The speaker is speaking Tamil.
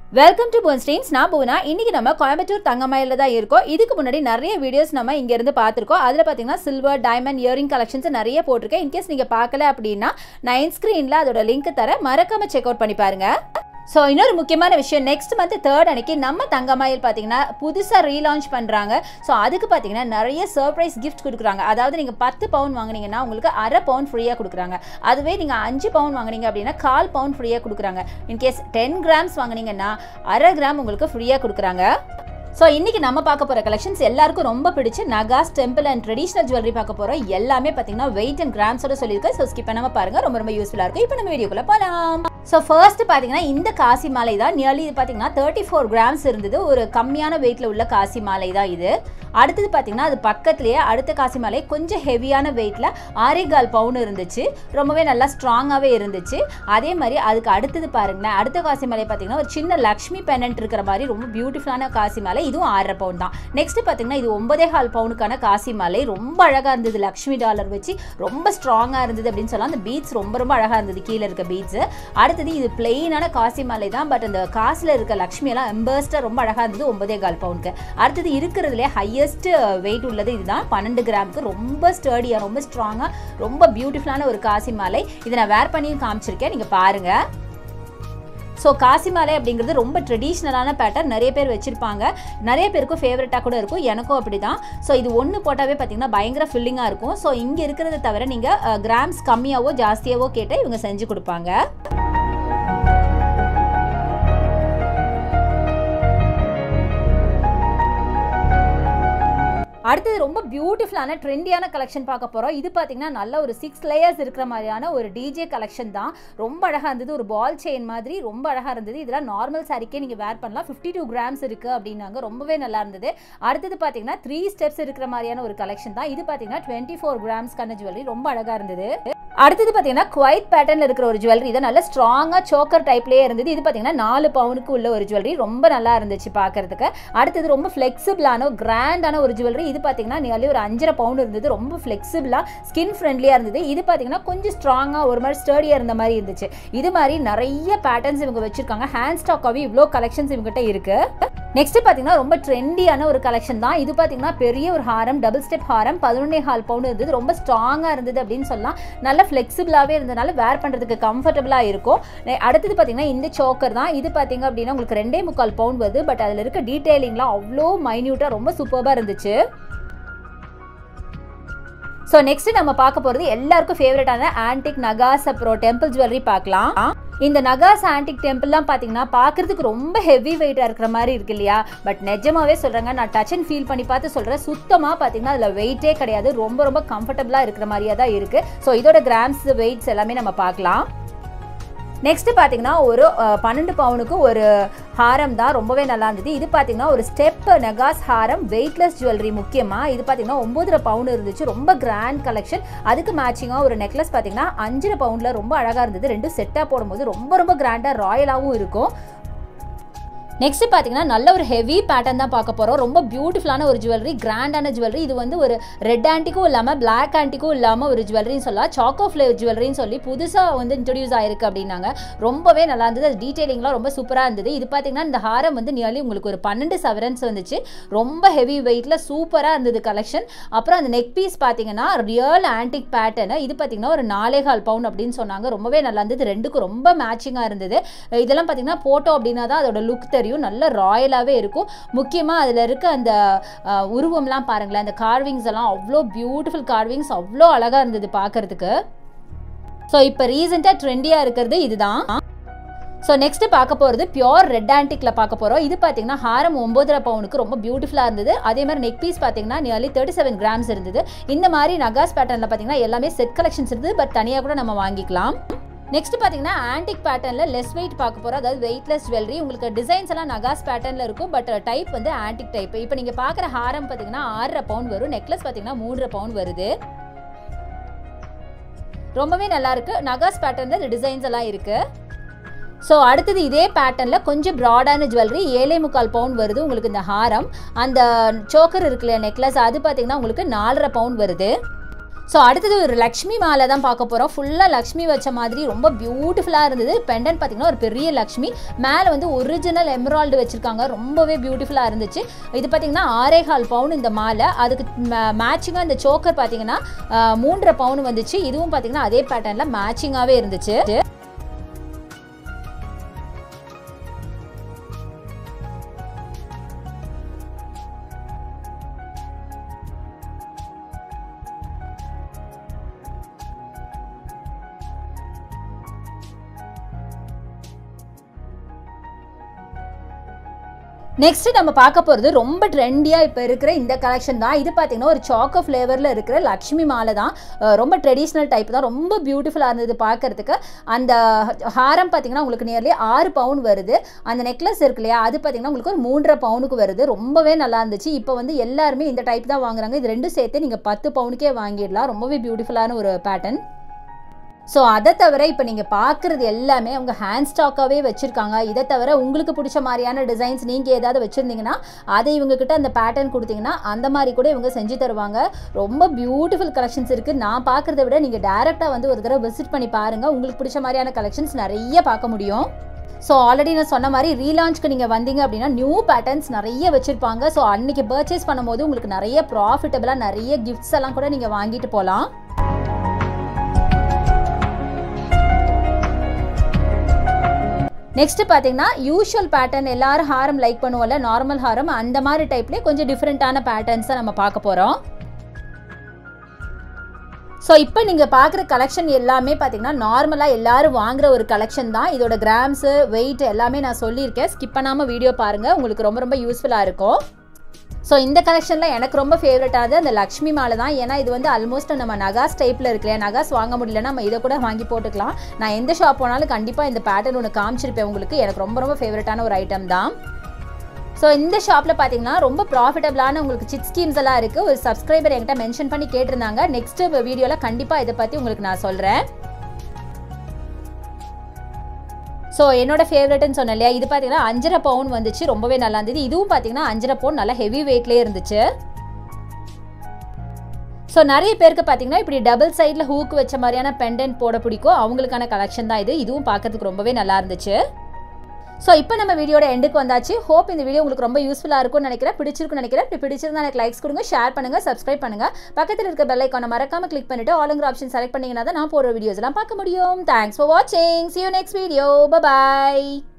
வெல்கம் டு போன் ஸ்ட்ரீம்ஸ் நான் பூனா இன்னைக்கு நம்ம கோயம்புத்தூர் தங்கமயில தான் இருக்கோம் இதுக்கு முன்னாடி நிறைய வீடியோஸ் நம்ம இங்க இருந்து பார்த்துருக்கோம் அதில் பார்த்தீங்கன்னா சில்வர் டைமண்ட் இயரிங் கலெக்ஷன்ஸ் நிறைய போட்டிருக்கேன் இன்கேஸ் நீங்கள் பார்க்கல அப்படின்னா நைன் ஸ்க்ரீனில் அதோட லிங்க் தர மறக்காம செக் அவுட் பண்ணி பாருங்க ஸோ இன்னொரு முக்கியமான விஷயம் நெக்ஸ்ட் மந்த் தேர்ட் அன்னைக்கு நம்ம தங்கமயில் பார்த்தீங்கன்னா புதுசாக ரீலான்ச் பண்ணுறாங்க ஸோ அதுக்கு பார்த்தீங்கன்னா நிறைய சர்ப்ரைஸ் கிஃப்ட் கொடுக்குறாங்க அதாவது நீங்கள் பத்து பவுன் வாங்குனீங்கன்னா உங்களுக்கு அரை பவுன் ஃப்ரீயாக கொடுக்குறாங்க அதுவே நீங்கள் அஞ்சு பவுன் வாங்குனீங்க அப்படின்னா கால் பவுன் ஃப்ரீயாக கொடுக்குறாங்க இன்கேஸ் டென் கிராம்ஸ் வாங்குனீங்கன்னா அரை கிராம் உங்களுக்கு ஃப்ரீயாக கொடுக்குறாங்க ஸோ இன்னைக்கு நம்ம பார்க்க போகிற கலெக்ஷன்ஸ் எல்லாருக்கும் ரொம்ப பிடிச்ச நகாஸ் டெம்பிள் அண்ட் ட்ரெடிஷனல் ஜுவல்லரி பார்க்க போகிறோம் எல்லாமே பார்த்தீங்கன்னா வெயிட் அண்ட் கிராம்ஸோட சொல்லியிருக்கேன் ஸோ ஸ்கிப் பண்ணாமல் பாருங்க ரொம்ப ரொம்ப யூஸ்ஃபுல்லாக இருக்கும் இப்போ நம்ம வீடியோக்குள்ள போகலாம் ஸோ ஃபர்ஸ்ட் பார்த்தீங்கன்னா இந்த காசி மாலை தான் நியர்லி இது பார்த்தீங்கன்னா தேர்ட்டி ஃபோர் கிராம்ஸ் இருந்தது ஒரு கம்மியான வெயிட்டில் உள்ள காசி மாலை தான் இது அடுத்தது பார்த்தீங்கன்னா அது பக்கத்துலேயே அடுத்த காசி மாலை கொஞ்சம் ஹெவியான வெயிட்டில் ஆரேகால் பவுன் இருந்துச்சு ரொம்பவே நல்லா ஸ்ட்ராங்காகவே இருந்துச்சு அதே மாதிரி அதுக்கு அடுத்தது பாருங்களேன் அடுத்த காசி மாலை பார்த்தீங்கன்னா ஒரு சின்ன லக்ஷ்மி பெனன்ட் இருக்கிற மாதிரி ரொம்ப பியூட்டிஃபுல்லான காசி மாலை இதுவும் ஆறரை பவுன் தான் நெக்ஸ்ட் பார்த்தீங்கன்னா இது ஒன்பதே கால் பவுனுக்கான காசி மாலை ரொம்ப அழகாக இருந்தது லக்ஷ்மி டாலர் வச்சு ரொம்ப ஸ்ட்ராங்காக இருந்தது அப்படின்னு சொல்லலாம் அந்த பீட்ஸ் ரொம்ப ரொம்ப அழகாக இருந்தது கீழே இருக்க பீட்ஸ் அடுத்தது இது பிளெயினான காசி மாலை தான் பட் அந்த காசில் இருக்க லக்ஷ்மி எல்லாம் எம்பர்ஸ்டாக ரொம்ப அழகாக இருந்தது ஒன்பதே கால் பவுனுக்கு அடுத்தது இருக்கிறதுலே ஹையஸ்ட் வெயிட் உள்ளது இதுதான் பன்னெண்டு கிராமுக்கு ரொம்ப ஸ்டர்டியாக ரொம்ப ஸ்ட்ராங்காக ரொம்ப பியூட்டிஃபுல்லான ஒரு காசி மாலை இதை நான் வேர் பண்ணியும் காமிச்சிருக்கேன் நீங்கள் பாருங்கள் ஸோ காசி மாலை அப்படிங்கிறது ரொம்ப ட்ரெடிஷ்னலான பேட்டர்ன் நிறைய பேர் வச்சுருப்பாங்க நிறைய பேருக்கும் ஃபேவரட்டாக கூட இருக்கும் எனக்கும் அப்படி தான் ஸோ இது ஒன்று போட்டாவே பார்த்தீங்கன்னா பயங்கர ஃபில்லிங்காக இருக்கும் ஸோ இங்கே இருக்கிறத தவிர நீங்கள் கிராம்ஸ் கம்மியாவோ ஜாஸ்தியாவோ கேட்டால் இவங்க செஞ்சு கொடுப்பாங்க அடுத்தது ரொம்ப பியூட்டிஃபுல்லான ட்ரெண்டியான கலெக்ஷன் பார்க்க போகிறோம் இது பார்த்தீங்கன்னா நல்ல ஒரு சிக்ஸ் லேயர்ஸ் இருக்கிற மாதிரியான ஒரு டிஜே கலெக்ஷன் தான் ரொம்ப அழகாக இருந்தது ஒரு பால் செயின் மாதிரி ரொம்ப அழகாக இருந்தது இதெல்லாம் நார்மல் சாரிக்கே நீங்கள் வேர் பண்ணலாம் ஃபிஃப்டி டூ கிராம்ஸ் இருக்குது அப்படின்னாங்க ரொம்பவே நல்லா இருந்தது அடுத்தது பார்த்தீங்கன்னா த்ரீ ஸ்டெப்ஸ் இருக்கிற மாதிரியான ஒரு கலெக்ஷன் தான் இது பார்த்தீங்கன்னா டுவெண்ட்டி ஃபோர் கிராம்ஸ்க்கான ஜுவல்லரி ரொம்ப அழகாக இருந்தது அடுத்தது பார்த்தீங்கன்னா குவைட் பேட்டர்னில் இருக்கிற ஒரு ஜுவல்லரி தான் நல்ல ஸ்ட்ராங்காக சோக்கர் டைப்லேயே இருந்தது இது பார்த்தீங்கன்னா நாலு பவுனுக்கு உள்ள ஒரு ஜுவல்லரி ரொம்ப நல்லா இருந்துச்சு பார்க்கறதுக்கு அடுத்தது ரொம்ப ஃப்ளெக்சிபிளான கிராண்டான ஒரு ஜுவல்லரி இது பார்த்தீங்கன்னா நியர்லி ஒரு அஞ்சரை பவுன் இருந்தது ரொம்ப ஃப்ளெக்சிபிளாக ஸ்கின் ஃப்ரெண்ட்லியாக இருந்தது இது பார்த்தீங்கன்னா கொஞ்சம் ஸ்ட்ராங்காக ஒரு மாதிரி ஸ்டர்டியாக இருந்த மாதிரி இருந்துச்சு இது மாதிரி நிறைய பேட்டர்ன்ஸ் இவங்க வச்சிருக்காங்க ஹேண்ட் ஸ்டாக்காகவே இவ்வளோ கலெக்ஷன்ஸ் இவங்ககிட்ட இருக்கு நெக்ஸ்ட் பார்த்தீங்கன்னா ரொம்ப ட்ரெண்டியான ஒரு கலெக்ஷன் தான் இது பார்த்தீங்கன்னா பெரிய ஒரு ஹாரம் டபுள் ஸ்டெப் ஹாரம் பதினொன்னே ஹால் பவுன் இருந்தது ரொம்ப ஸ்ட்ராங்காக இருந்தது அப்படின்னு சொல்லலாம் நல்ல ஃப்ளெக்சிபிளாகவே இருந்ததுனால வேர் பண்ணுறதுக்கு கம்ஃபர்டபுளாக இருக்கும் அடுத்தது பார்த்தீங்கன்னா இந்த சோக்கர் தான் இது பார்த்தீங்க அப்படின்னா உங்களுக்கு ரெண்டே முக்கால் பவுன் வருது பட் அதில் இருக்க டீட்டெயிலிங்லாம் அவ்வளோ மைன்யூட்டாக ரொம்ப சூப்பராக இருந்துச்சு ஸோ நெக்ஸ்ட் நம்ம பார்க்க போகிறது எல்லாருக்கும் ஃபேவரட்டான ஆன்டிக் நகாஸ் அப்புறம் டெம்பிள் ஜுவல்லரி பார்க்கலாம் இந்த நகாஸ் ஆன்டிக் டெம்பிள்லாம் பார்த்தீங்கன்னா பார்க்குறதுக்கு ரொம்ப ஹெவி வெயிட்டாக இருக்கிற மாதிரி இருக்கு இல்லையா பட் நிஜமாவே சொல்கிறாங்க நான் டச் அண்ட் ஃபீல் பண்ணி பார்த்து சொல்கிறேன் சுத்தமாக பார்த்தீங்கன்னா அதில் வெயிட்டே கிடையாது ரொம்ப ரொம்ப கம்ஃபர்டபுளாக இருக்கிற மாதிரியே தான் இருக்குது ஸோ இதோட கிராம்ஸ் வெயிட்ஸ் எல்லாமே நம்ம பார்க்கலாம் நெக்ஸ்ட் பார்த்தீங்கன்னா ஒரு பன்னெண்டு பவுனுக்கு ஒரு ஹாரம் தான் ரொம்பவே நல்லா இருந்தது இது பார்த்தீங்கன்னா ஒரு ஸ்டெப் நெகாஸ் ஹாரம் வெயிட்லெஸ் ஜுவல்லரி முக்கியமாக இது பார்த்தீங்கன்னா ஒம்பதரை பவுன் இருந்துச்சு ரொம்ப கிராண்ட் கலெக்ஷன் அதுக்கு மேட்சிங்காக ஒரு நெக்லஸ் பார்த்தீங்கன்னா அஞ்சரை பவுண்டில் ரொம்ப அழகாக இருந்தது ரெண்டும் செட்டாக போடும்போது ரொம்ப ரொம்ப கிராண்டாக ராயலாகவும் இருக்கும் நெக்ஸ்ட் பார்த்தீங்கன்னா நல்ல ஒரு ஹெவி பேட்டர்ன் தான் பார்க்க போகிறோம் ரொம்ப பியூட்டிஃபுல்லான ஒரு ஜுவல்லரி கிராண்டான ஜுவல்லரி இது வந்து ஒரு ரெட் ஆன்டிக்கும் இல்லாமல் பிளாக் ஆன்டிக்கும் இல்லாமல் ஒரு ஜுவல்லரின்னு சொல்லலாம் சாக்கோ ஃப்ளேவர் ஜுவல்லரின்னு சொல்லி புதுசாக வந்து இன்ட்ரடியூஸ் ஆயிருக்கு அப்படின்னாங்க ரொம்பவே நல்லா இருந்தது அது டீட்டெயிலிங்லாம் ரொம்ப சூப்பராக இருந்தது இது பார்த்தீங்கன்னா இந்த ஹாரம் வந்து நியர்லி உங்களுக்கு ஒரு பன்னெண்டு செவரன்ஸ் வந்துச்சு ரொம்ப ஹெவி வெயிட்டில் சூப்பராக இருந்தது கலெக்ஷன் அப்புறம் அந்த நெக் பீஸ் பார்த்தீங்கன்னா ரியல் ஆன்டிக் பேட்டர்னு இது பார்த்தீங்கன்னா ஒரு நாலே கால் பவுன் அப்படின்னு சொன்னாங்க ரொம்பவே நல்லா இருந்தது ரெண்டுக்கும் ரொம்ப மேட்சிங்காக இருந்தது இதெல்லாம் பார்த்தீங்கன்னா போட்டோ அப்படின்னா தான் அதோட லுக் தெரியும் தெரியும் நல்ல ராயலாகவே இருக்கும் முக்கியமாக அதில் இருக்க அந்த உருவம்லாம் பாருங்களேன் அந்த கார்விங்ஸ் எல்லாம் அவ்வளோ பியூட்டிஃபுல் கார்விங்ஸ் அவ்வளோ அழகாக இருந்தது பார்க்கறதுக்கு ஸோ இப்போ ரீசெண்டாக ட்ரெண்டியாக இருக்கிறது இதுதான் ஸோ நெக்ஸ்ட் பார்க்க போகிறது பியோர் ரெட் ஆன்டிக்கில் பார்க்க போகிறோம் இது பார்த்தீங்கன்னா ஹாரம் ஒம்பதரை பவுனுக்கு ரொம்ப பியூட்டிஃபுல்லாக இருந்தது அதே மாதிரி நெக் பீஸ் பார்த்தீங்கன்னா நியர்லி தேர்ட்டி செவன் கிராம்ஸ் இருந்தது இந்த மாதிரி நகாஸ் பேட்டர்னில் பார்த்தீங்கன்னா எல்லாமே செட் கலெக்ஷன்ஸ் இருந்தது பட் தனியாக கூட நம்ம வாங்கிக்கலாம் நெக்ஸ்ட் பார்த்தீங்கன்னா ஆன்டிக் பேட்டர்னில் லெஸ் வெயிட் பார்க்க போகிறோம் அதாவது வெயிட்லெஸ் ஜுவல்லரி உங்களுக்கு டிசைன்ஸ் எல்லாம் நகாஸ் பேட்டர்னில் இருக்கும் பட் டைப் வந்து ஆன்டிக் டைப் இப்போ நீங்கள் பார்க்குற ஹாரம் பார்த்தீங்கன்னா ஆறரை பவுன் வரும் நெக்லஸ் பார்த்தீங்கன்னா மூன்றரை பவுன் வருது ரொம்பவே நல்லா இருக்கு நகாஸ் பேட்டர்னில் டிசைன்ஸ் எல்லாம் இருக்கு ஸோ அடுத்தது இதே பேட்டர்னில் கொஞ்சம் ப்ராடான ஜுவல்லரி ஏழே முக்கால் பவுன் வருது உங்களுக்கு இந்த ஹாரம் அந்த சோக்கர் இருக்குல்ல நெக்லஸ் அது பார்த்தீங்கன்னா உங்களுக்கு நாலரை பவுன் வருது ஸோ அடுத்தது ஒரு லக்ஷ்மி மாலை தான் பார்க்க போகிறோம் ஃபுல்லாக லக்ஷ்மி வச்ச மாதிரி ரொம்ப பியூட்டிஃபுல்லாக இருந்தது பெண்டன் பார்த்தீங்கன்னா ஒரு பெரிய லக்ஷ்மி மேலே வந்து ஒரிஜினல் எம்ராய்டு வச்சுருக்காங்க ரொம்பவே பியூட்டிஃபுல்லாக இருந்துச்சு இது பார்த்தீங்கன்னா ஆறே கால் பவுன் இந்த மாலை அதுக்கு மேட்சிங்காக இந்த சோக்கர் பார்த்தீங்கன்னா ஆஹ், மூன்றரை பவுன் வந்துச்சு இதுவும் பார்த்தீங்கன்னா அதே பேட்டர்னில் மேட்சிங்காகவே இருந்துச்சு நெக்ஸ்ட் நம்ம பார்க்க போகிறது ரொம்ப ட்ரெண்டியாக இப்போ இருக்கிற இந்த கலெக்ஷன் தான் இது பார்த்தீங்கன்னா ஒரு சாக்கோ ஃப்ளேவரில் இருக்கிற லக்ஷ்மி மாலை தான் அஹ் ரொம்ப ட்ரெடிஷ்னல் டைப் தான் ரொம்ப பியூட்டிஃபுல்லாக இருந்தது பார்க்கறதுக்கு அந்த ஹாரம் பார்த்தீங்கன்னா உங்களுக்கு நியர்லி ஆறு பவுன் வருது அந்த நெக்லஸ் இருக்கு இல்லையா அது பார்த்தீங்கன்னா உங்களுக்கு ஒரு மூன்றரை பவுனுக்கு வருது ரொம்பவே நல்லா இருந்துச்சு இப்போ வந்து எல்லாருமே இந்த டைப் தான் வாங்குறாங்க இது ரெண்டும் சேர்த்து நீங்கள் பத்து பவுனுக்கே வாங்கிடலாம் ரொம்பவே பியூட்டிஃபுல்லான ஒரு பேட்டர்ன் ஸோ அதை தவிர இப்போ நீங்கள் பார்க்குறது எல்லாமே அவங்க ஹேண்ட் ஸ்டாக்காகவே வச்சுருக்காங்க இதை தவிர உங்களுக்கு பிடிச்ச மாதிரியான டிசைன்ஸ் நீங்கள் ஏதாவது வச்சுருந்தீங்கன்னா அதை இவங்கக்கிட்ட அந்த பேட்டர்ன் கொடுத்தீங்கன்னா அந்த மாதிரி கூட இவங்க செஞ்சு தருவாங்க ரொம்ப பியூட்டிஃபுல் கலெக்ஷன்ஸ் இருக்குது நான் பார்க்குறத விட நீங்கள் டேரெக்டாக வந்து ஒரு தடவை விசிட் பண்ணி பாருங்கள் உங்களுக்கு பிடிச்ச மாதிரியான கலெக்ஷன்ஸ் நிறைய பார்க்க முடியும் ஸோ ஆல்ரெடி நான் சொன்ன மாதிரி ரீலான்ச்க்கு நீங்கள் வந்தீங்க அப்படின்னா நியூ பேட்டர்ன்ஸ் நிறைய வச்சுருப்பாங்க ஸோ அன்றைக்கி பர்ச்சேஸ் பண்ணும்போது உங்களுக்கு நிறைய ப்ராஃபிட்டபுளாக நிறைய கிஃப்ட்ஸ் எல்லாம் கூட நீங்கள் வாங்கிட்டு போகலாம் நெக்ஸ்ட் பார்த்தீங்கன்னா யூஷுவல் பேட்டர்ன் எல்லாரும் ஹாரம் லைக் பண்ணுவோம்ல நார்மல் ஹாரம் அந்த மாதிரி டைப்லேயே கொஞ்சம் டிஃப்ரெண்ட்டான பேட்டர்ன்ஸை நம்ம பார்க்க போகிறோம் ஸோ இப்போ நீங்கள் பார்க்குற கலெக்ஷன் எல்லாமே பார்த்தீங்கன்னா நார்மலாக எல்லாரும் வாங்குற ஒரு கலெக்ஷன் தான் இதோட கிராம்ஸு வெயிட் எல்லாமே நான் சொல்லியிருக்கேன் ஸ்கிப் பண்ணாமல் வீடியோ பாருங்கள் உங்களுக்கு ரொம்ப ரொம்ப யூஸ்ஃபுல்லாக இருக்கும் ஸோ இந்த கலெக்ஷனில் எனக்கு ரொம்ப ஃபேவரட்டானது அந்த லக்ஷ்மி மாலை தான் ஏன்னா இது வந்து ஆல்மோஸ்ட் நம்ம நகாஸ் டைப்பில் இருக்கலையா நகாஸ் வாங்க முடியலன்னா நம்ம இதை கூட வாங்கி போட்டுக்கலாம் நான் எந்த ஷாப் போனாலும் கண்டிப்பாக இந்த பேட்டர்ன் ஒன்று காமிச்சிருப்பேன் உங்களுக்கு எனக்கு ரொம்ப ரொம்ப ஃபேவரட்டான ஒரு ஐட்டம் தான் ஸோ இந்த ஷாப்பில் பார்த்தீங்கன்னா ரொம்ப ப்ராஃபிட்டபிளான உங்களுக்கு சிட் ஸ்கீம்ஸ் எல்லாம் இருக்குது ஒரு சப்ஸ்கிரைபர் என்கிட்ட மென்ஷன் பண்ணி கேட்டிருந்தாங்க நெக்ஸ்ட் வீடியோவில் கண்டிப்பாக இதை பற்றி உங்களுக்கு நான் சொல்கிறேன் ஸோ என்னோட ஃபேவரட்னு சொன்னேன் இல்லையா இது பார்த்தீங்கன்னா அஞ்சரை பவுன் வந்துச்சு ரொம்பவே நல்லா இருந்தது இதுவும் பார்த்தீங்கன்னா அஞ்சரை பவுன் நல்லா ஹெவி வெயிட்லேயே இருந்துச்சு ஸோ நிறைய பேருக்கு பார்த்தீங்கன்னா இப்படி டபுள் சைடில் ஹூக் வச்ச மாதிரியான பெண்டன்ட் போட பிடிக்கும் அவங்களுக்கான கலெக்ஷன் தான் இது இதுவும் பார்க்கறதுக்கு ரொம்பவே நல்லா இருந்துச்சு ஸோ இப்போ நம்ம வீடியோட எண்டுக்கு வந்தாச்சு ஹோப் இந்த வீடியோ உங்களுக்கு ரொம்ப யூஸ்ஃபுல்லாக இருக்கும்னு நினைக்கிறேன் பிடிச்சிருக்குன்னு நினைக்கிறேன் இப்படி பிடிச்சிருந்தா எனக்கு லைக்ஸ் கொடுங்க ஷேர் பண்ணுங்க சப்ஸ்கிரைப் பண்ணுங்க பக்கத்தில் இருக்க பெல் ஐக்கான மறக்காம கிளிக் பண்ணிட்டு ஆளுங்கிற ஆப்ஷன் செலக்ட் பண்ணீங்கன்னா தான் நான் போடுற வீடியோஸ் எல்லாம் பார்க்க முடியும் தேங்க்ஸ் ஃபார் வாட்சிங் see you next video by